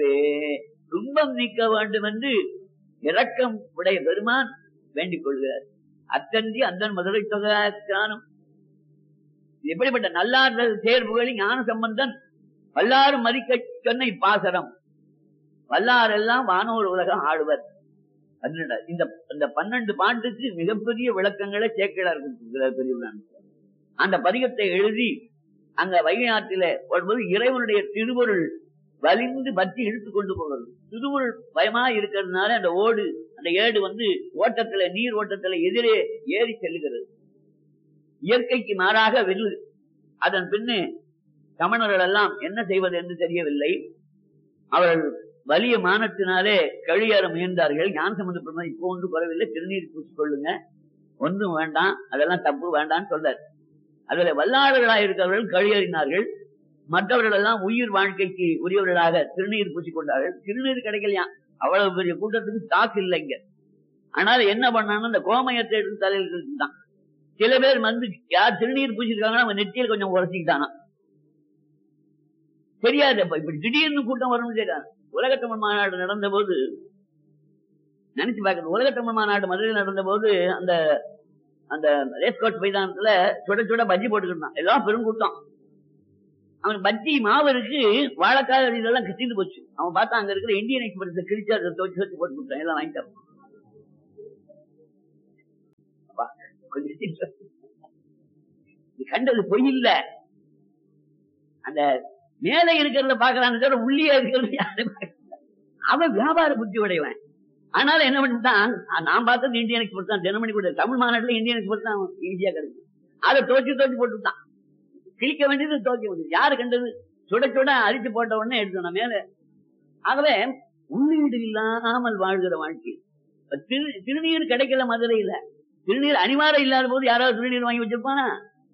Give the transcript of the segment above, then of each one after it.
இறப்பே துன்பம் நீக்க வேண்டும் என்று இரக்கம் உடைய பெருமான் வேண்டிக் கொள்கிறார் அத்தன்றி அந்தன் மதுரை தொகையானும் எப்படிப்பட்ட நல்லார்கள் சேர்வுகளில் ஞான சம்பந்தன் வல்லாறு மதிக்க சொன்ன இப்பாசரம் வல்லாரெல்லாம் வானோர் உலகம் ஆடுவர் பன்னெண்டு இந்த இந்த பன்னெண்டு பாட்டுக்கு மிகப்பெரிய விளக்கங்களை சேக்கிழார் கொடுத்திருக்கிறார் பெரியவரான் அந்த பதிகத்தை எழுதி அங்க வைகை ஆற்றில வரும்போது இறைவனுடைய திருவருள் வலிந்து பற்றி இழுத்து கொண்டு போகிறது திருவருள் பயமா இருக்கிறதுனால அந்த ஓடு அந்த ஏடு வந்து ஓட்டத்துல நீர் ஓட்டத்துல எதிரே ஏறி செல்லுகிறது இயற்கைக்கு மாறாக வெல்லு அதன் பின்னு சமணர்கள் எல்லாம் என்ன செய்வது என்று தெரியவில்லை அவர்கள் வலிய மானத்தினாலே கழியேற முயன்றார்கள் ஞான சம்பந்த பெருமாள் இப்போ ஒன்று குறவில்லை திருநீர் பூசி கொள்ளுங்க ஒன்றும் வேண்டாம் அதெல்லாம் தப்பு வேண்டாம்னு சொல்றார் அதுல வல்லாளர்களாக இருக்கிறவர்கள் கழியறினார்கள் மற்றவர்கள் எல்லாம் உயிர் வாழ்க்கைக்கு உரியவர்களாக திருநீர் பூசி கொண்டார்கள் திருநீர் கிடைக்கலையா அவ்வளவு பெரிய கூட்டத்துக்கு தாக்கு இல்லைங்க ஆனால் என்ன பண்ணாங்க இந்த கோமயத்தை எடுத்து தலையில் தான் சில பேர் வந்து யார் திருநீர் பூசிருக்காங்கன்னா அவங்க நெத்தியில் கொஞ்சம் உரசிக்கிட்டானா தெரியாது அப்ப இப்படி திடீர்னு கூட்டம் வரும்னு தெரியாது உலக தமிழ் மாநாடு நடந்த போது நினைச்சு பார்க்கணும் உலக தமிழ் மாநாடு மதுரையில் நடந்த போது அந்த அந்த ரேஸ்கோட் மைதானத்துல சுட சுட பஜ்ஜி போட்டுக்கிட்டான் எல்லாம் பெருங்கூட்டம் அவனுக்கு பஜ்ஜி மாவு இருக்கு வாழைக்காய் இதெல்லாம் கிட்டிட்டு போச்சு அவன் பார்த்தா அங்க இருக்கிற இந்தியன் எக்ஸ்பிரஸ் கிழிச்சு அதை தோச்சு தோச்சு போட்டு கொடுத்தான் எல்லாம் வாங்கிட்டான் அப்பா, கொஞ்சம் சிரிச்சா. நீ கண்டது பொய் இல்ல அந்த மேலே இருக்கிறத பாக்குறான்னு தவிர உள்ளே இருக்கிறது யாரும் பார்க்கல. அவன் வியாபார புத்தி உடையவன் ஆனாலும் என்ன பண்ணிட்டான் நான் பார்த்தது இந்தியன் எக்ஸ்பிரஸ் தான் தினமணி கூட தமிழ் மாநாட்டுல இந்தியன் எக்ஸ்பிரஸ் தான் ஈஸியா கிடைக்கும் அதை தோச்சு தோச்சு போட்டுட்டான் கிழிக்க வேண்டியது தோக்க வேண்டியது யாரு கண்டது சுட சுட அரிச்சு போட்ட உடனே எடுத்தோம் மேல ஆகவே உள்ளீடு இல்லாமல் வாழ்கிற வாழ்க்கை இப்ப திரு திருநீர் கிடைக்கல மதுரையில திருநீர் அனிவாரம் இல்லாத போது யாராவது திருநீர் வாங்கி வச்சிருப்பானா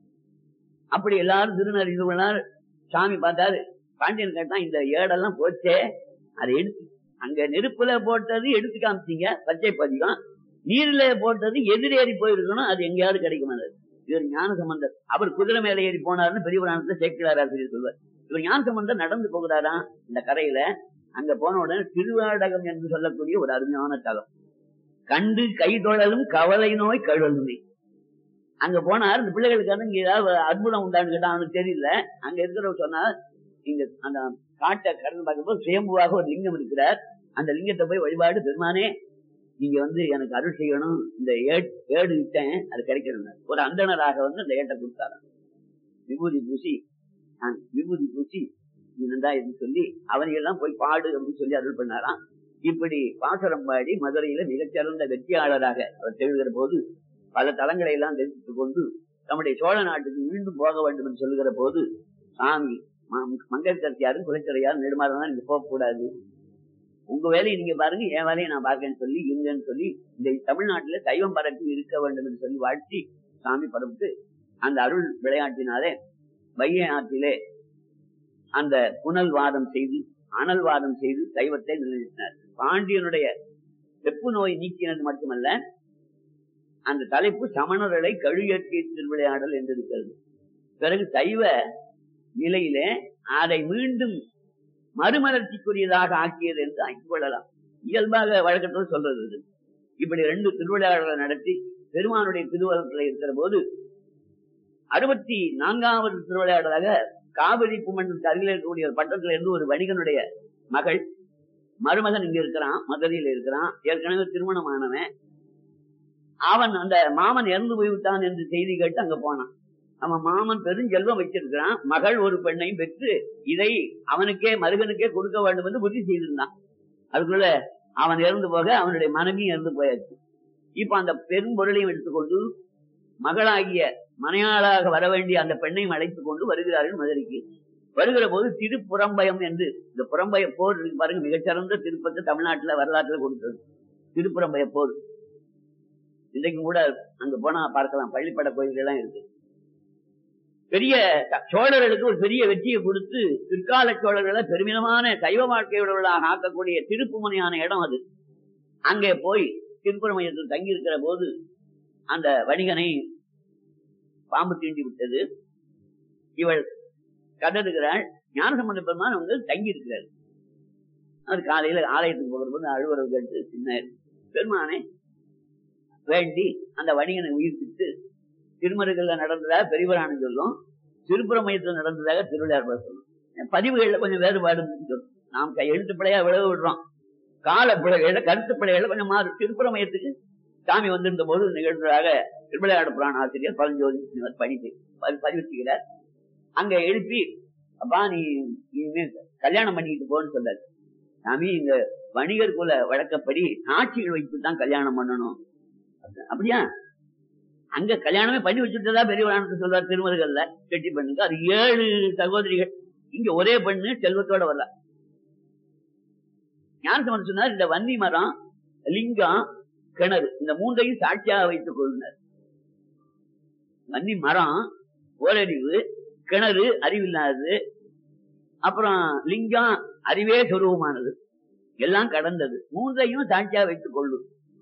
அப்படி எல்லாரும் திருநீர் இது பண்ணார் சாமி பார்த்தாரு பாண்டியன் கேட்டான் இந்த ஏடெல்லாம் போச்சே அதை எடுத்து அங்க நெருப்புல போட்டது எடுத்து காமிச்சீங்க பச்சை பதிகம் நீர்ல போட்டது எதிரேறி போயிருக்கணும் அது எங்கேயாவது கிடைக்குமா இவர் ஞான சம்பந்தர் அவர் குதிரை மேல ஏறி போனாருன்னு பெரிய புராணத்துல சேர்க்கிறார் ஆசிரியர் சொல்வார் இவர் ஞான சம்பந்தர் நடந்து போகிறாராம் இந்த கரையில அங்க போன உடனே திருவாடகம் என்று சொல்லக்கூடிய ஒரு அருமையான தலம் கண்டு கைதொழலும் கவலை நோய் கழுவலுமே அங்க போனார் இந்த பிள்ளைகளுக்கு வந்து இங்க ஏதாவது அற்புதம் உண்டான்னு கேட்டா அவனுக்கு தெரியல அங்க இருக்கிறவர் சொன்னார் இங்க அந்த காட்டை கடந்து பார்க்கும்போது சுயம்புவாக ஒரு லிங்கம் இருக்கிறார் அந்த லிங்கத்தை போய் வழிபாடு பெருமானே நீங்க வந்து எனக்கு அருள் செய்யணும் இந்த ஏட்- ஏடு விட்டேன் அது கிடைக்கணும் ஒரு அந்தணராக வந்து அந்த ஏட்டை கொடுத்தாரு விபூதி பூசி நான் விபூதி பூசி நீ நன்றா என்று சொல்லி அவனையெல்லாம் போய் பாடு அப்படின்னு சொல்லி அருள் பண்ணாராம் இப்படி பாசரம் பாடி மதுரையில மிகச்சிறந்த வெற்றியாளராக அவர் திகழ்கிற போது பல தலங்களை எல்லாம் தெரிவித்துக் கொண்டு நம்முடைய சோழ நாட்டுக்கு மீண்டும் போக வேண்டும் என்று சொல்லுகிற போது சாமி மங்கற்கரசியாரும் குலைச்சரையாரும் நெடுமாறதான் நீங்க போக கூடாது உங்க வேலையை நீங்க பாருங்க என் வேலையை நான் பார்க்கேன்னு சொல்லி இருங்கன்னு சொல்லி இந்த தமிழ்நாட்டுல சைவம் பரப்பி இருக்க வேண்டும் என்று சொல்லி வாழ்த்தி சாமி பரப்பிட்டு அந்த அருள் விளையாட்டினாலே வைகை ஆற்றிலே அந்த புனல் வாதம் செய்து அனல் வாதம் செய்து சைவத்தை நிலைநிறுத்தினார் பாண்டியனுடைய வெப்பு நோய் நீக்கினது மட்டுமல்ல அந்த தலைப்பு சமணர்களை கழுயற்றிய திருவிளையாடல் என்று இருக்கிறது பிறகு சைவ நிலையிலே அதை மீண்டும் மறுமலர்ச்சிக்குரியதாக ஆக்கியது என்று ஆக்கிக் கொள்ளலாம் இயல்பாக வழக்கத்தில் சொல்றது இது. இப்படி ரெண்டு திருவிளையாடல்களை நடத்தி பெருமானுடைய திருவள்ளத்தில் இருக்கிற போது அறுபத்தி நான்காவது திருவிளையாடலாக காவிரி குமண்டலுக்கு அருகில் இருக்கக்கூடிய ஒரு பட்டத்துல இருந்து ஒரு வணிகனுடைய மகள் மருமகன் இங்க இருக்கிறான் மதுரையில இருக்கிறான் ஏற்கனவே திருமணமானவன் அவன் அந்த மாமன் இறந்து போய்விட்டான் என்று செய்தி கேட்டு அங்க போனான் அவன் மாமன் பெருஞ்செல்வம் வச்சிருக்கிறான் மகள் ஒரு பெண்ணையும் பெற்று இதை அவனுக்கே மருகனுக்கே கொடுக்க வேண்டும் என்று புத்தி செய்திருந்தான் அதுக்குள்ள அவன் இறந்து போக அவனுடைய மனைவியும் இறந்து போயாச்சு இப்ப அந்த பெரும் பொருளையும் எடுத்துக்கொண்டு மகளாகிய மனையாளாக வர வேண்டிய அந்த பெண்ணையும் அழைத்துக் கொண்டு வருகிறார்கள் மதுரைக்கு வருகிற போது திருப்புறம்பயம் என்று இந்த புறம்பய போர் இருக்கு பாருங்க மிகச்சிறந்த திருப்பத்தை தமிழ்நாட்டுல வரலாற்றுல கொடுத்தது திருப்புறம்பய போர் இன்றைக்கும் கூட அங்க போனா பார்க்கலாம் பள்ளிப்பட கோயில்கள் எல்லாம் இருக்கு பெரிய த- சோழர்களுக்கு ஒரு பெரிய வெற்றியை கொடுத்து பிற்கால சோழர்களை பெருமிதமான சைவ வாழ்க்கையுள்ளவர்களாக ஆக்கக்கூடிய திருப்புமனையான இடம் அது அங்கே போய் திருப்புறமையத்தில் தங்கி இருக்கிற போது அந்த வணிகனை பாம்பு தீண்டி விட்டது இவள் கதறுகிறாள் ஞானசம்பந்த பெருமான் வந்து தங்கி இருக்கிறார் அவர் காலையில ஆலயத்துக்கு போகிறபோது அழுவரவு கேட்டு சின்ன பெருமானே வேண்டி அந்த வணிகனை உயிர்ப்பித்து திருமருகல்ல நடந்ததாக பெரியவரானு சொல்லும் திருப்புறமயத்தில் நடந்ததாக திருவிழார் சொல்லும் பதிவுகள்ல கொஞ்சம் வேறுபாடு சொல்லும் நாம் கை எழுத்து பிழையா விளைவு விடுறோம் கால பிழைகள கருத்து பிழைகள கொஞ்சம் மாறு திருப்புறமயத்துக்கு சாமி வந்திருந்த போது நிகழ்ந்ததாக திருவிளையாடு புராண ஆசிரியர் பழஞ்சோதி பணித்து பதிவு செய்கிறார் அங்க எழுப்பி அப்பா நீ இனிமே கல்யாணம் பண்ணிட்டு போன்னு சொல்லாரு சாமி இங்க வணிகர் குல வழக்கப்படி சாட்சிகள் வைத்து தான் கல்யாணம் பண்ணணும் அப்படியா அங்க கல்யாணமே பண்ணி வச்சுட்டதா பெரியவரானத்து சொல்றார் திருமருகல்ல கெட்டி பண்ணுங்க அது ஏழு சகோதரிகள் இங்க ஒரே பெண்ணு செல்வத்தோட வரல ஞானசமன் சொன்னார் இந்த வன்னி மரம் லிங்கம் கிணறு இந்த மூன்றையும் சாட்சியாக வைத்துக் கொள்ளுனர் வன்னி மரம் ஓரறிவு கிணறு அறிவில்லாதது அப்புறம் லிங்கம் அறிவே சொருவமானது எல்லாம் கடந்தது மூன்றையும் சாட்சியா வைத்துக் கொள்ளும்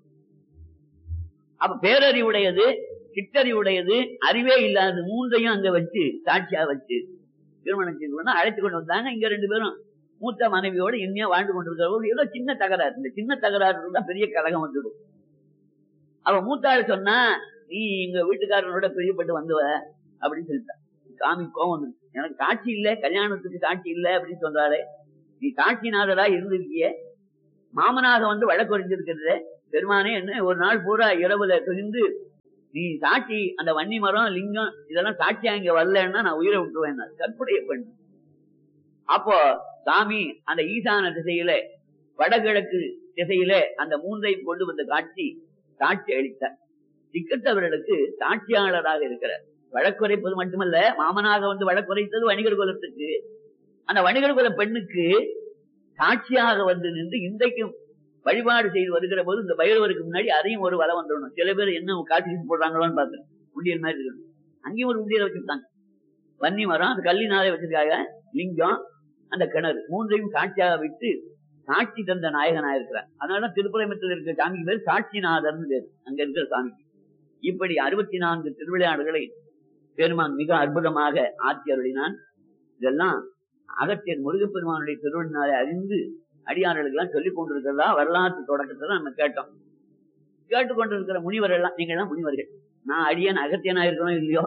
அப்ப பேரறிவுடையது சிற்றறிவுடையது அறிவே இல்லாதது மூன்றையும் அங்க வச்சு சாட்சியா வச்சு திருமணம் செய்து கொண்டு அழைத்து கொண்டு வந்தாங்க இங்க ரெண்டு பேரும் மூத்த மனைவியோட இனிமையா வாழ்ந்து கொண்டிருக்கிற ஏதோ சின்ன தகராறு இந்த சின்ன தகராறு தான் பெரிய கழகம் வந்துடும் அவ மூத்தாள் சொன்னா நீ எங்க வீட்டுக்காரனோட பிரியப்பட்டு வந்துவ அப்படின்னு சொல்லிட்டான் சாமி கோவம் வந்து எனக்கு காட்சி இல்ல கல்யாணத்துக்கு காட்சி இல்ல அப்படின்னு சொல்றாரு நீ காட்சிநாதரா இருந்திருக்கிய மாமனாக வந்து வழக்குறைஞ்சிருக்கிறது பெருமானே என்ன ஒரு நாள் பூரா இரவுல துணிந்து நீ சாட்சி அந்த வன்னி மரம் லிங்கம் இதெல்லாம் சாட்சியா இங்க வரலன்னா நான் உயிரை விட்டுருவேன் கற்புடைய பெண் அப்போ சாமி அந்த ஈசான திசையில வடகிழக்கு திசையில அந்த மூன்றையும் கொண்டு வந்த காட்சி சாட்சி அளித்தார் திக்கத்தவர்களுக்கு சாட்சியாளராக இருக்கிறார் வழக்குரைப்பது மட்டுமல்ல மாமனாக வந்து வழக்குரைத்தது வணிகர் குலத்துக்கு அந்த வணிகர் குல பெண்ணுக்கு சாட்சியாக வந்து நின்று இன்றைக்கும் வழிபாடு செய்து வருகிற போது இந்த பைரவருக்கு முன்னாடி அதையும் ஒரு வலை வந்துடணும் சில பேர் என்ன காட்சி போடுறாங்களோன்னு பார்த்தேன் உண்டியல் மாதிரி இருக்கணும் அங்கேயும் ஒரு உண்டியல் வச்சிருக்காங்க வன்னி மரம் அந்த கல்லினாலே வச்சிருக்காங்க லிங்கம் அந்த கிணறு மூன்றையும் சாட்சியாக விட்டு சாட்சி தந்த நாயகனாக இருக்கிறார் அதனால திருப்புறமத்தில் இருக்கிற சாமிக்கு பேர் சாட்சிநாதர்னு பேர் அங்க இருக்கிற சாமிக்கு இப்படி அறுபத்தி நான்கு திருவிளையாடுகளை பெருமான் மிக அற்புதமாக ஆட்சி அருளினான் இதெல்லாம் அகத்தியர் முருகப்பெருமானுடைய திருவண்ணாலை அறிந்து அடியார்களுக்கு எல்லாம் சொல்லிக் கொண்டிருக்கிறதா வரலாற்று தொடக்கத்தை நம்ம கேட்டோம் கேட்டுக்கொண்டிருக்கிற முனிவர் எல்லாம் நீங்க எல்லாம் முனிவர்கள் நான் அடியன் அகத்தியனா இருக்கணும் இல்லையோ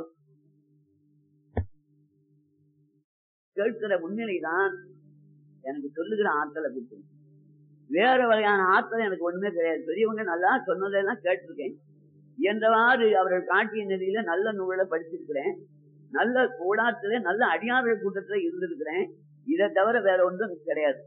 கேட்கிற முன்னிலைதான் எனக்கு சொல்லுகிற ஆற்றலை பற்றி வேற வகையான ஆற்றல் எனக்கு ஒண்ணுமே கிடையாது பெரியவங்க நல்லா சொன்னதெல்லாம் கேட்டிருக்கேன் என்றவாறு அவர்கள் காட்டிய நிலையில நல்ல நூலை படிச்சிருக்கிறேன் நல்ல கூடாத்துல நல்ல அடியார்கள் கூட்டத்துல இருந்திருக்கிறேன் இதை தவிர வேற ஒன்றும் கிடையாது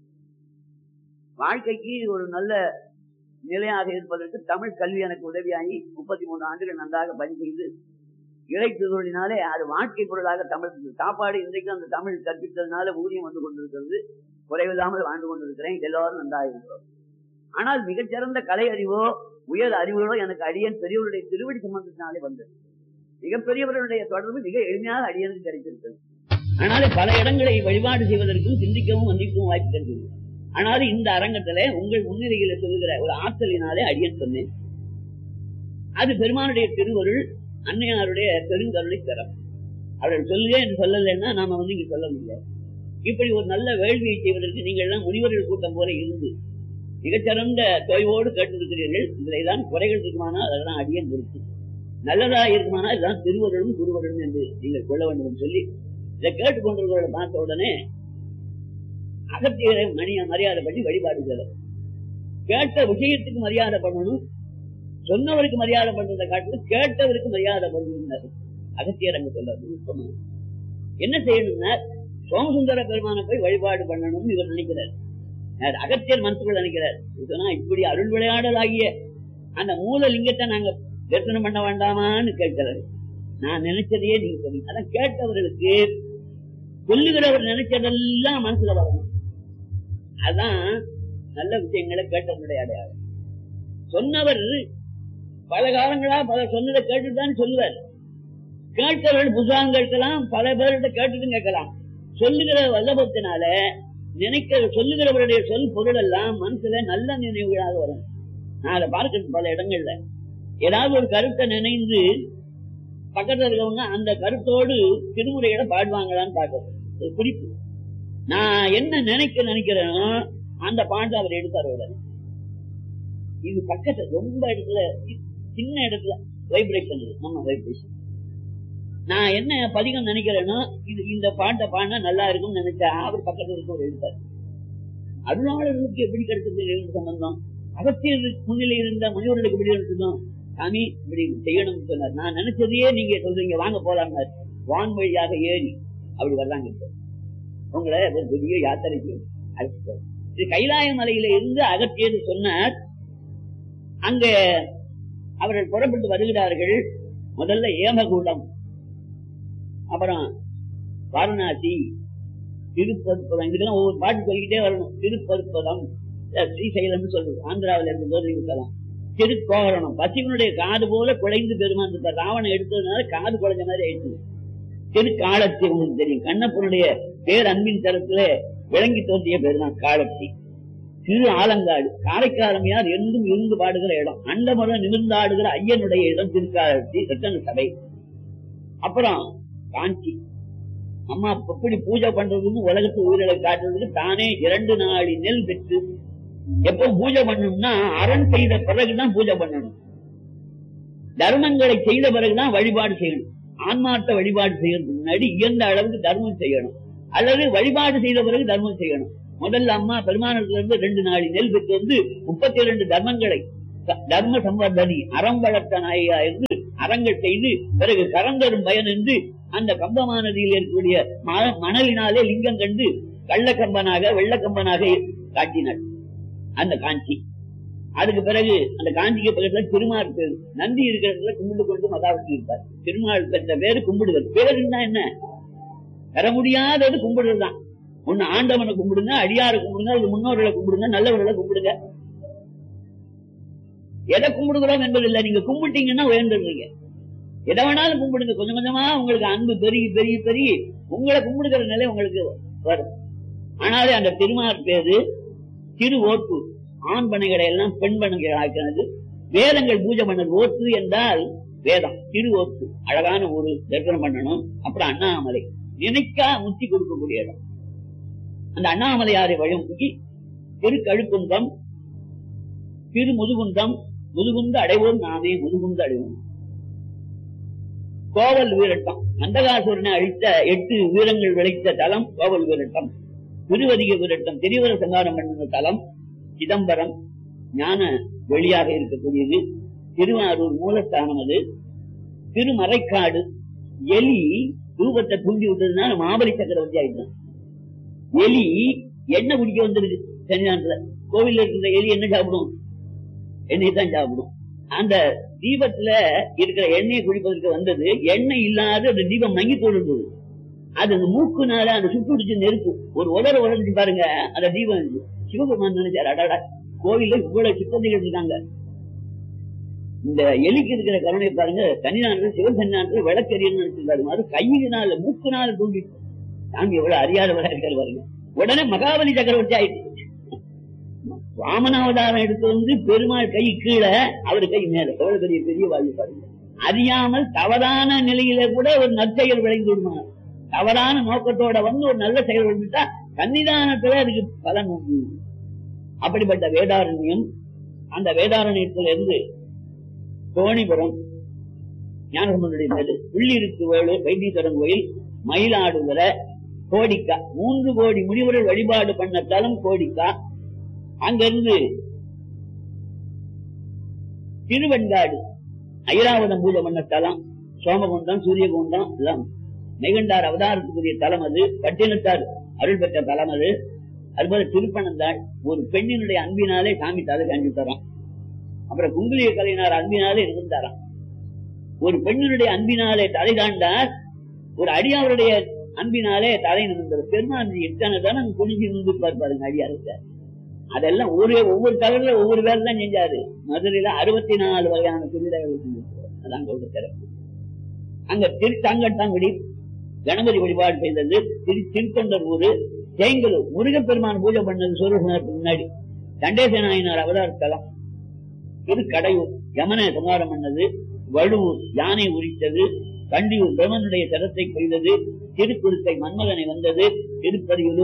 வாழ்க்கைக்கு ஒரு நல்ல நிலையாக இருப்பதற்கு தமிழ் கல்வி எனக்கு உதவியாகி முப்பத்தி மூணு ஆண்டுகள் நன்றாக பணி செய்து இறைத்துகளினாலே அது வாழ்க்கை பொருளாக தமிழ் சாப்பாடு இன்றைக்கு அந்த தமிழ் கற்பித்ததுனால ஊதியம் வந்து கொண்டிருக்கிறது குறைவில்லாமல் வாழ்ந்து கொண்டிருக்கிறேன் எல்லாரும் நன்றாக இருக்கிறோம் ஆனால் மிகச்சிறந்த கலை அறிவோ உயர் அறிவுகளோ எனக்கு அடியன் பெரியவருடைய திருவடி சம்பந்தத்தினாலே வந்தது மிகப்பெரியவர்களுடைய தொடர்பு மிக எளிமையாக அடியனுக்கு கிடைத்திருக்கிறது ஆனாலே பல இடங்களை வழிபாடு செய்வதற்கும் சிந்திக்கவும் வந்திக்கவும் வாய்ப்பு கிடைக்கிறது ஆனாலும் இந்த அரங்கத்துல உங்கள் முன்னிலையில சொல்லுகிற ஒரு ஆற்றலினாலே அடியன் சொன்னேன் அது பெருமானுடைய திருவருள் அன்னையாருடைய பெருங்கருளை தரம் அவர்கள் சொல்லுங்க என்று சொல்லலைன்னா நாம வந்து இங்க சொல்ல முடியாது இப்படி ஒரு நல்ல வேள்வியை செய்வதற்கு நீங்கள் எல்லாம் முனிவர்கள் கூட்டம் போல இருந்து மிகச்சிறந்த தொய்வோடு கேட்டிருக்கிறீர்கள் இதுலதான் குறைகள் இருக்குமானால் அதெல்லாம் அடியன் பொறுத்து நல்லதா இருக்குமானால் இதுதான் திருவருளும் குருவருளும் என்று நீங்கள் கொள்ள வேண்டும் என்று சொல்லி இதை கேட்டுக்கொண்டிருக்கிறத பார்த்த உடனே அகத்தியரை மணிய மரியாதை பண்ணி வழிபாடு செய்யலாம் கேட்ட விஷயத்துக்கு மரியாதை பண்ணணும் சொன்னவருக்கு மரியாதை பண்றதை காட்டிலும் கேட்டவருக்கு மரியாதை பண்ணணும் அகத்தியர் அங்க சொல்ல என்ன செய்யணும்னா சோமசுந்தர பெருமான போய் வழிபாடு பண்ணணும்னு இவர் நினைக்கிறார் அகத்தியர் மனசுக்குள்ள நினைக்கிறார் சொன்னா இப்படி அருள் விளையாடல் ஆகிய அந்த மூல லிங்கத்தை நாங்க தரிசனம் பண்ண வேண்டாமான்னு கேட்கிறாரு நான் நினைச்சதையே நீங்க சொல்லுங்க அதான் கேட்டவர்களுக்கு சொல்லுகிறவர் நினைச்சதெல்லாம் மனசுல வரணும் அதான் நல்ல விஷயங்களை கேட்டவனுடைய அடையாளம் சொன்னவர் பல காலங்களா பல சொன்னதை கேட்டுதான் சொல்லுவார் கேட்டவர்கள் புத்தகம் கேட்கலாம் பல பேர்கிட்ட கேட்டுட்டும் கேட்கலாம் சொல்லுகிற வல்லபத்தினால நினைக்கிற சொல்லுகிறவருடைய சொல் பொருள் எல்லாம் மனசுல நல்ல நினைவுகளாக வரும் நான் அதை பார்க்க பல இடங்கள்ல ஏதாவது ஒரு கருத்தை நினைந்து பக்கத்துல இருக்கவங்க அந்த கருத்தோடு திருமுறையிட பாடுவாங்களான்னு பார்க்கணும் ஒரு குறிப்பு நான் என்ன நினைக்க நினைக்கிறேனோ அந்த பாண்டை அவர் எடுத்தார் உடனே இது பக்கத்துல ரொம்ப இடத்துல சின்ன இடத்துல வைப்ரேஷன் இருக்கு நம்ம வைப்ரேஷன் நான் என்ன பதிகம் நினைக்கிறேன்னா இது இந்த பாட்டை பாடினா நல்லா இருக்கும்னு நினைச்சா அவர் பக்கத்துல இருக்க ஒரு எழுத்தார் அருளாளர்களுக்கு எப்படி கிடைச்சது எழுத்து சம்பந்தம் அகத்தியர் முன்னிலை இருந்த மனிதர்களுக்கு எப்படி எடுத்துதான் சாமி இப்படி செய்யணும்னு சொன்னார் நான் நினைச்சதையே நீங்க சொல்றீங்க வாங்க போலாம்னார் வான் வழியாக ஏறி அப்படி வர்றாங்க இப்போ உங்களை ஒரு பெரிய யாத்திரைக்கு அழைச்சிட்டு இது கைலாய மலையில இருந்து அகத்தியர் சொன்னார் அங்க அவர்கள் புறப்பட்டு வருகிறார்கள் முதல்ல ஏமகூடம் அப்புறம் வாரணாசி திருப்பருப்பதம் இதுக்கெல்லாம் ஒவ்வொரு பாட்டு சொல்லிக்கிட்டே வரணும் திருப்பருப்பதம் ஸ்ரீசைலம் சொல்றது ஆந்திராவில இருந்து போதிருக்கலாம் திருக்கோரணம் பசிவனுடைய காது போல குழைந்து பெருமான் இருப்பார் ராவணன் எடுத்ததுனால காது குழைஞ்ச மாதிரி ஆயிடுச்சு திருக்காலத்தி உங்களுக்கு தெரியும் கண்ணப்பனுடைய பேர் அன்பின் தரத்துல விளங்கி தோன்றிய பேர் தான் காலத்தி திரு ஆலங்காடு காரைக்காரமையார் என்றும் இருந்து பாடுகிற இடம் அண்டமரம் நிமிர்ந்தாடுகிற ஐயனுடைய இடம் திருக்காலத்தி ரத்தன சபை அப்புறம் காஞ்சி அம்மா எப்படி பூஜை பண்றதுன்னு உலகத்து உயிரிழை காட்டுறதுக்கு தானே இரண்டு நாளி நெல் பெற்று எப்ப பூஜை பண்ணணும்னா அரண் செய்த பிறகுதான் பூஜை பண்ணணும் தர்மங்களை செய்த பிறகுதான் வழிபாடு செய்யணும் ஆன்மார்த்த வழிபாடு செய்யறதுக்கு முன்னாடி இயந்த அளவுக்கு தர்மம் செய்யணும் அல்லது வழிபாடு செய்த பிறகு தர்மம் செய்யணும் முதல்ல அம்மா பெருமானத்துல இருந்து ரெண்டு நாளி நெல் பெற்று வந்து முப்பத்தி இரண்டு தர்மங்களை தர்ம சம்பர்தனி அறம் வளர்த்த நாயா இருந்து அறங்கள் செய்து பிறகு கரந்தரும் பயன் என்று அந்த கம்பமா நதியில் இருக்கக்கூடிய மணலினாலே லிங்கம் கண்டு கள்ளக்கம்பனாக வெள்ளக்கம்பனாக காட்டினார் அந்த காஞ்சி அதுக்கு பிறகு அந்த காஞ்சிக்கு பக்கத்துல திருமால் பேரு நந்தி இருக்கிறதுல கும்பிட்டு கொண்டு மகாவதி இருப்பார் திருமால் பெற்ற பேரு கும்பிடுவது பேருன்னா என்ன பெற முடியாதது கும்பிடுறதுதான் ஒண்ணு ஆண்டவனை கும்பிடுங்க அடியாரை கும்பிடுங்க அது முன்னோர்களை கும்பிடுங்க நல்லவர்களை கும்பிடுங்க எதை கும்பிடுகிறோம் என்பது இல்ல நீங்க கும்பிட்டீங்கன்னா உயர்ந்துடுறீங்க எதை வேணாலும் கும்பிடுங்க கொஞ்சம் கொஞ்சமா உங்களுக்கு அன்பு பெருகி பெருகி பெருகி உங்களை கும்பிடுகிற நிலை உங்களுக்கு வரும் ஆனாலே அந்த திருமார் பேரு திரு ஓட்டு ஆண் பனைகளை எல்லாம் பெண் பனைகள் ஆக்கினது வேதங்கள் பூஜை பண்ணது ஓட்டு என்றால் வேதம் திரு ஓட்டு அழகான ஒரு தரிசனம் பண்ணணும் அப்புறம் அண்ணாமலை நினைக்கா முத்தி கொடுக்கக்கூடிய இடம் அந்த அண்ணாமலையாரை வழிமுகி திரு கழுக்குன்றம் திரு முதுகுன்றம் முதுகுந்து அடைவோம் நாமே முதுகுந்து அடைவோம் கோவல் வீரட்டம் அந்தகாசுரனை அழித்த எட்டு வீரங்கள் விளைத்த தலம் கோவல் வீரட்டம் திருவதிக வீரட்டம் திரிவர சங்காரம் பண்ணின தலம் சிதம்பரம் ஞான வெளியாக இருக்கக்கூடியது திருவாரூர் மூலஸ்தானம் அது திருமறைக்காடு எலி ரூபத்தை தூண்டி விட்டதுனால மாபலி சக்கரவர்த்தி ஆயிட்டான் எலி எண்ணெய் குடிக்க வந்துருக்கு சன்னிதானத்துல கோவில்ல இருக்கிற எலி என்ன சாப்பிடும் எண்ணெய் தான் சாப்பிடும் அந்த தீபத்துல இருக்கிற எண்ணெயை குடிப்பதற்கு வந்தது எண்ணெய் இல்லாத அந்த தீபம் மங்கி போடுறது அது அந்த மூக்குனால அந்த சுட்டு பிடிச்சு நெருப்பு ஒரு உதர உடஞ்சு பாருங்க அந்த தீபம் சிவபெருமான் நினைச்சாரு அடாடா கோவில்ல இவ்வளவு சித்தந்திகள் இருக்காங்க இந்த எலிக்கு இருக்கிற கருணை பாருங்க சன்னிதானத்துல சிவன் சன்னிதானத்துல விளக்கரியன்னு நினைச்சிருந்தாரு அது கையினால மூக்குனால தூண்டி சாமி எவ்வளவு அறியாதவரா இருக்காரு பாருங்க உடனே மகாபலி சக்கரவர்த்தி ஆயிடுச்சு வாமனாவதாரம் எடுத்து வந்து பெருமாள் கை கீழே அவர் கை மேல எவ்வளவு பெரிய பெரிய வாழ்வு பாருங்க அறியாமல் தவறான நிலையில கூட ஒரு நற்செயல் விளைந்து விடுமார் தவறான நோக்கத்தோட வந்து ஒரு நல்ல செயல் விழுந்துட்டா சன்னிதானத்துல அதுக்கு பலன் உண்டு அப்படிப்பட்ட வேதாரண்யம் அந்த வேதாரண்யத்துல இருந்து தோணிபுரம் ஞானசம்பந்தனுடைய மேடு உள்ளிருக்கு வேலூர் வைத்தீஸ்வரன் கோயில் மயிலாடுதுறை கோடிக்கா மூன்று கோடி முனிவர்கள் வழிபாடு பண்ண தலம் கோடிக்கா அங்கிருந்து திருவெண்காடு ஐராவதம் பூஜை பண்ண தலம் சோமகுண்டம் சூரியகுண்டம் எல்லாம் மெகண்டார் அவதாரத்துக்குரிய தலம் அது பட்டினத்தார் அருள் பெற்ற தலம் அது அதுபோல திருப்பனந்தாள் ஒரு பெண்ணினுடைய அன்பினாலே சாமி தலை காண்பி தரான் அப்புறம் குங்குலிய கலைஞர் அன்பினாலே இருந்தாராம் ஒரு பெண்ணினுடைய அன்பினாலே தலை தாண்டார் ஒரு அடியாருடைய அன்பினாலே தலை நிமிர்ந்தார் பெருமான் எத்தனை தானே குனிஞ்சு நின்று பாருங்க அடியாருக்கு அதெல்லாம் ஒரு ஒவ்வொரு தகவல ஒவ்வொரு வேலை தான் செஞ்சாரு மதுரையில அறுபத்தி நாலு வகையான திருவிழாக்கள் செஞ்சிருக்காரு அதான் சொல்ற சிறப்பு அங்க திருத்தாங்கட்டாங்குடி கணபதி வழிபாடு செய்தது திரு திருத்தொண்டர் ஊரு தேங்கலூர் முருகப்பெருமான் பூஜை பண்ணது சூரியசனத்துக்கு முன்னாடி தண்டேச நாயனார் அவதார தலம் திருக்கடையூர் யமனை சமாரம் பண்ணது வலுவூர் யானை உரித்தது கண்டியூர் பிரம்மனுடைய தரத்தை கொய்தது திருக்குறுத்தை மன்மகனை வந்தது திருப்பதியூர்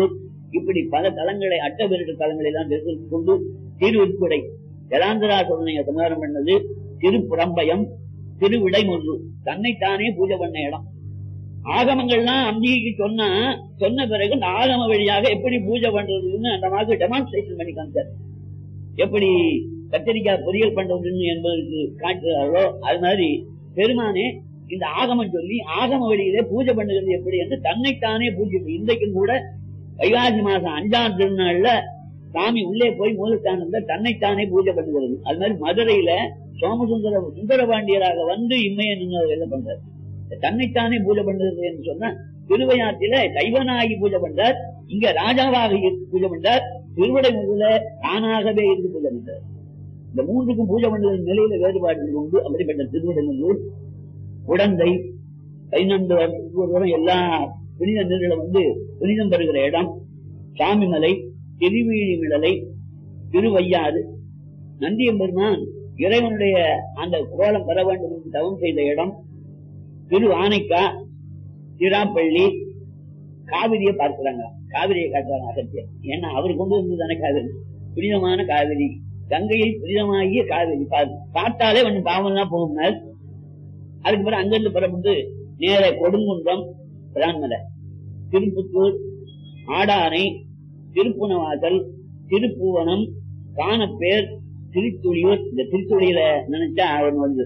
இப்படி பல தலங்களை அட்டபெருட்டு தலங்களை எல்லாம் தெரிந்து கொண்டு திருவிற்புடை ஜலாந்தரா சோதனையை சமாதானம் பண்ணது திருப்புறம்பயம் திருவிடைமுன்று தன்னைத்தானே பூஜை பண்ண இடம் ஆகமங்கள்லாம் அம்பிகைக்கு சொன்னா சொன்ன பிறகு இந்த ஆகம வழியாக எப்படி பூஜை பண்றதுன்னு அந்த மாதிரி டெமான்ஸ்ட்ரேஷன் பண்ணி காமிச்சார் எப்படி கத்திரிக்காய் பொரியல் பண்றதுன்னு என்பதற்கு காட்டுறாரோ அது மாதிரி பெருமானே இந்த ஆகமம் சொல்லி ஆகம வழியிலே பூஜை பண்ணுகிறது எப்படி என்று தன்னைத்தானே பூஜை இன்றைக்கும் கூட வைகாசி மாசம் அஞ்சாம் திருநாள்ல சாமி உள்ளே போய் மூலஸ்தானத்துல தன்னைத்தானே பூஜை பண்ணுகிறது அது மாதிரி மதுரையில சோமசுந்தர சுந்தரபாண்டியராக வந்து இம்மையை நின்று என்ன பண்றாரு தன்னைத்தானே பூஜை பண்ணுறது என்று சொன்னா திருவையாற்றில கைவனாகி பூஜை பண்றார் இங்க ராஜாவாக இருந்து பூஜை பண்றார் திருவடை முதல தானாகவே இருந்து பூஜை பண்றார் இந்த மூன்றுக்கும் பூஜை பண்ணுறது நிலையில வேறுபாடுகள் உண்டு அப்படிப்பட்ட திருவிடங்கூர் உடந்தை பதினொன்று வருஷத்துக்கு ஒரு தடவை எல்லா புனித நீர்களும் வந்து புனிதம் பெறுகிற இடம் சாமிமலை திருவீழிமிழலை திருவையாறு நந்தியம்பெருமான் இறைவனுடைய அந்த கோலம் பெற வேண்டும் என்று தவம் செய்த இடம் திரு ஆனைக்கா திராப்பள்ளி காவிரியை பார்க்கிறாங்க காவிரியை காட்டுறாங்க அகத்தியர் ஏன்னா அவர் கொண்டு வந்து தானே காவிரி புனிதமான காவிரி கங்கையை புனிதமாகிய காவிரி பா- பார்த்தாலே ஒண்ணு பாவம் தான் போகும்னார் அதுக்கு பிறகு அங்கிருந்து புறப்பட்டு நேர கொடுங்குன்றம் பிரான்மலை திருப்புத்தூர் ஆடானை திருப்புணவாசல் திருப்புவனம் காணப்பேர் திருத்துளியூர் இந்த திருத்துளியில நினைச்சா அவன் வந்து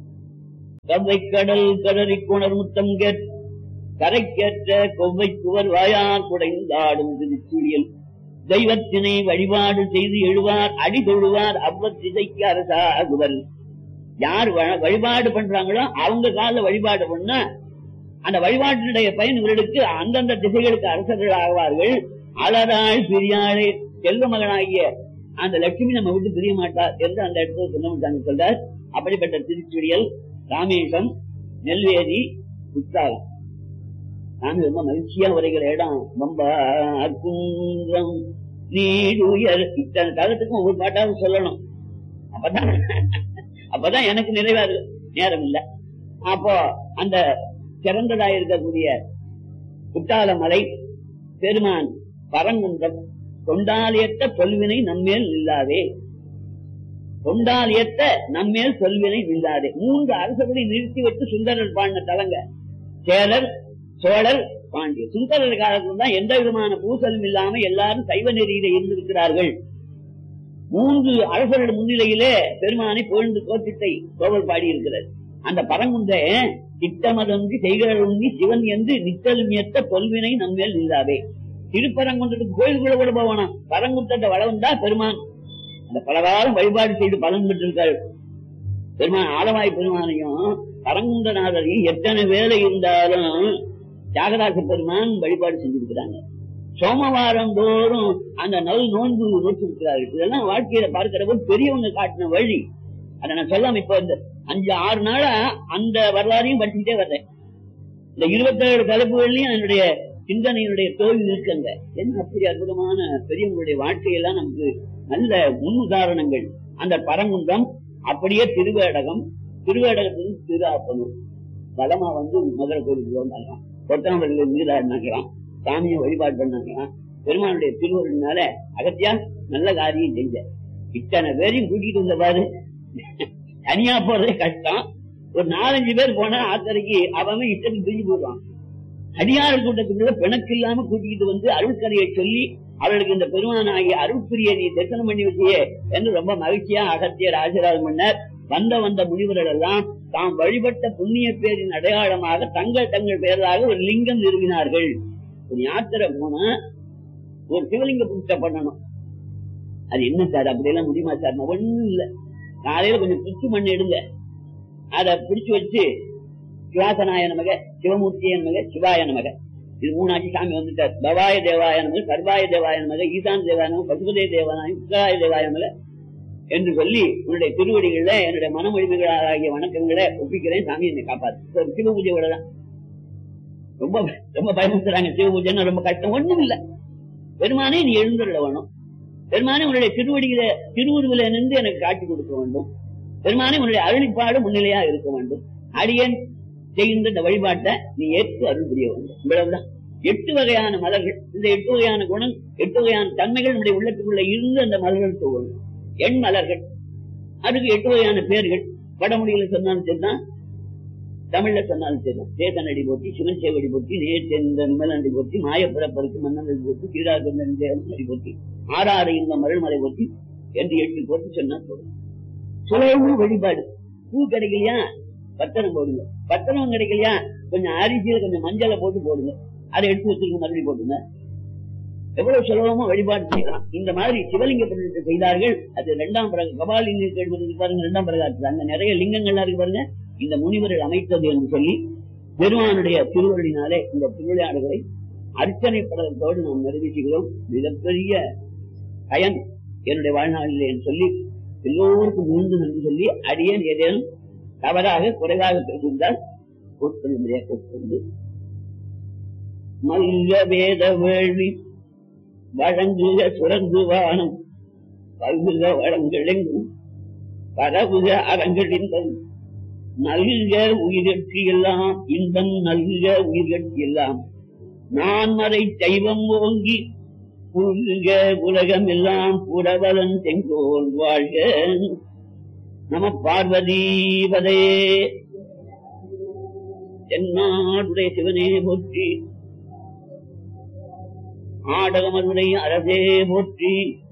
கவ்வை கடல் கடறி குணர் முத்தம் கேட் கரைக்கேற்ற கொவ்வை குவர் வாயார் குடைந்தாடும் திருச்சுழியல் தெய்வத்தினை வழிபாடு செய்து எழுவார் அடி தொழுவார் அவ்வத்திசைக்கு அரசாகுவர் யார் வ- வழிபாடு பண்றாங்களோ அவங்க கால வழிபாடு பண்ணா அந்த வழிபாட்டினுடைய பயன் இவர்களுக்கு அந்தந்த திசைகளுக்கு அரசர்கள் ஆவார்கள் அலராள் பிரியாளை செல்வ மகனாகிய அந்த லட்சுமி நம்ம விட்டு பிரிய மாட்டார் என்று அந்த இடத்துல சொன்னவங்க சொல்றார் அப்படிப்பட்ட திருச்சுடியல் ராமேசம் நெல்வேலி குற்றாலம் நான் ரொம்ப மகிழ்ச்சியா உரைகிற இடம் ரொம்ப குன்றம் நீடுயர் இத்தனை காலத்துக்கும் ஒவ்வொரு பாட்டாவது சொல்லணும் அப்பதான் அப்பதான் எனக்கு நிறைவாது நேரம் இல்ல அப்போ அந்த சிறந்ததா இருக்கக்கூடிய குற்றால மலை பெருமான் பரங்குன்றம் தொண்டாலியத்த தொல்வினை நம்மேல் இல்லாதே தொண்டாலியத்த நம்மேல் சொல்வினை இல்லாதே மூன்று அரசர்களை நிறுத்தி வைத்து சுந்தரர் பாடின தலங்க சேரர் சோழர் பாண்டியர் சுந்தரர் காலத்துல தான் எந்த விதமான பூசலும் இல்லாம எல்லாரும் சைவ நெறியில இருந்திருக்கிறார்கள் மூன்று அரசர்கள் முன்னிலையிலே பெருமானை புகழ்ந்து கோத்திட்டை கோவல் பாடி இருக்கிறார் அந்த பரங்குன்ற திட்டமதொன்றி செய்கிறொன்றி சிவன் என்று நித்தலும் ஏத்த தொல்வினை நம்மேல் இல்லாதே திருப்பரங்குன்றத்துக்கு கோயிலுக்குள்ள கூட போவானா பரங்குன்றத்தை வளவந்தா பெருமான் அந்த பலகாலம் வழிபாடு செய்து பலன் பெற்றிருக்காரு பெருமான் ஆலவாய் பெருமானையும் பரங்குன்றநாதரையும் எத்தனை வேலை இருந்தாலும் தியாகராச பெருமான் வழிபாடு செஞ்சிருக்கிறாங்க சோமவாரம் தோறும் அந்த நல் நோன்பு நோக்கிருக்கிறார்கள் இதெல்லாம் வாழ்க்கையில பார்க்கிற போது பெரியவங்க காட்டின வழி அதை நான் சொல்லாம இப்ப இந்த அஞ்சு ஆறு நாளா அந்த வரலாறையும் படிச்சுட்டே வர்றேன் இந்த இருபத்தேழு தலைப்புகள்லயும் என்னுடைய சிந்தனையினுடைய தோல்வி இருக்குங்க என்ன அப்படி அற்புதமான பெரியவங்களுடைய வாழ்க்கையெல்லாம் நமக்கு நல்ல முன் உதாரணங்கள் அந்த பரங்குன்றம் அப்படியே திருவேடகம் திருவேடகத்திலிருந்து திருஆப்பனூர் பலமா வந்து மதுரை கோயிலுக்கு வந்தாங்களாம் கொட்டாம்பள்ளியில நீராடினாங்களாம் சாமியை வழிபாடு பண்ணாங்களாம் பெருமானுடைய திருவருள்னால அகத்தியா நல்ல காரியம் செஞ்ச இத்தனை பேரையும் கூட்டிட்டு வந்த பாரு தனியா போறதே கஷ்டம் ஒரு நாலஞ்சு பேர் போனா ஆத்தரைக்கு அவன் இஷ்டத்துக்கு பிரிஞ்சு போடுவான் அடியார் கூட்டத்துக்குள்ள பிணக்கு இல்லாம கூட்டிட்டு வந்து அருள்கதையை சொல்லி அவர்களுக்கு இந்த பெருமானாகிய அருள்பிரிய நீ தரிசனம் பண்ணி வச்சியே என்று ரொம்ப மகிழ்ச்சியா அகத்தியர் ஆசீர்வாதம் பண்ணார் வந்த வந்த முனிவர்கள் எல்லாம் தாம் வழிபட்ட புண்ணிய பேரின் அடையாளமாக தங்கள் தங்கள் பெயராக ஒரு லிங்கம் நிறுவினார்கள் ஒரு யாத்திரை போனா ஒரு சிவலிங்க பூஜை பண்ணணும் அது என்ன சார் அப்படியெல்லாம் முடியுமா சார் நான் ஒண்ணும் இல்ல காலையில கொஞ்சம் புத்து மண் எடுங்க அதை பிடிச்சு வச்சு சிவாசனாய நமக சிவமூர்த்திய நமக சிவாய நமக இது மூணாச்சு சாமி வந்துட்டார் பவாய தேவாய நமக சர்வாய தேவாய நமக ஈசான் தேவாய நமக பசுபதே தேவாய உத்தராய தேவாய நமக என்று சொல்லி உன்னுடைய திருவடிகள்ல என்னுடைய மனமொழிமைகளாகிய வணக்கங்களை ஒப்பிக்கிறேன் சாமி என்னை காப்பாத்து ஒரு சிவ பூஜையோட தான் ரொம்ப ரொம்ப பயமுறுத்துறாங்க சிவ பூஜைன்னு ரொம்ப கஷ்டம் ஒண்ணும் இல்ல பெருமானே நீ எழுந்துள்ள வேணும் பெருமானே உன்னுடைய திருவடியில திருவுருவில நின்று எனக்கு காட்சி கொடுக்க வேண்டும் பெருமானே உன்னுடைய அருளிப்பாடு முன்னிலையா இருக்க வேண்டும் அடியன் செய்கின்ற இந்த வழிபாட்டை நீ ஏற்று அருள் புரிய வேண்டும் இவ்வளவுதான் எட்டு வகையான மலர்கள் இந்த எட்டு வகையான குணம் எட்டு வகையான தன்மைகள் நம்முடைய உள்ளத்துக்குள்ள இருந்து அந்த மலர்கள் தோணும் எண் மலர்கள் அதுக்கு எட்டு வகையான பேர்கள் வடமொழியில சொன்னாலும் சரிதான் தமிழ்ல சொன்னாலும் சரிதான் சேதனடி போட்டி சிவன் சேவடி போட்டி நேர்ந்த நிமலண்டி போட்டி மாயப்புறப்பருக்கு மன்னனடி போட்டி சீராகந்தடி போட்டி ஆறாறு இந்த மருள்மலை போட்டி என்று எட்டு போட்டி சொன்னா போதும் சுலபமும் வழிபாடு பூ கிடைக்கலையா பத்திரம் போடுங்க பத்திரம் கிடைக்கலையா கொஞ்சம் அரிசியில கொஞ்சம் மஞ்சளை போட்டு போடுங்க அதை எடுத்து வச்சிருக்க மறுபடியும் போட்டுங்க எவ்வளவு சுலபமா வழிபாடு செய்யலாம் இந்த மாதிரி சிவலிங்க பிரதிஷ்டை செய்தார்கள் அது இரண்டாம் பிறகு கபாலிங்க கேள்வி பாருங்க இரண்டாம் பிறகு அங்க நிறைய லிங்கங்கள்லாம் இருக்கு பாருங்க இந்த முனிவர்கள் அமைத்தது என்று சொல்லி பெருமானுடைய திருவள்ளினாலே இந்த திருவிளையாடுகளை அர்ச்சனை படத்தோடு நாம் நிறைவேற்றுகிறோம் மிகப்பெரிய பயன் என்னுடைய வாழ்நாளில் என்று சொல்லி எல்லோருக்கும் மீண்டும் என்று சொல்லி அடியேன் ஏதேனும் தவறாக குறைவாக பேசியிருந்தால் உட்கொள்ளும்படியாக உட்கொண்டு மல்ல வேத வேள்வி வழங்குக சுரங்கு வானம் பல்குக வளங்களெங்கும் பரவுக அறங்களின்பம் நல்க உயிர்கட்சி எல்லாம் இன்பம் நல்க உயிர்கட்சி எல்லாம் நான் மறை தெய்வம் ஓங்கி புல்க உலகம் எல்லாம் புறவலன் செங்கோல் வாழ்க நம பார்வதீபதே தென்னாடுடைய சிவனே போற்றி ஆடகமதுரை அரசே போற்றி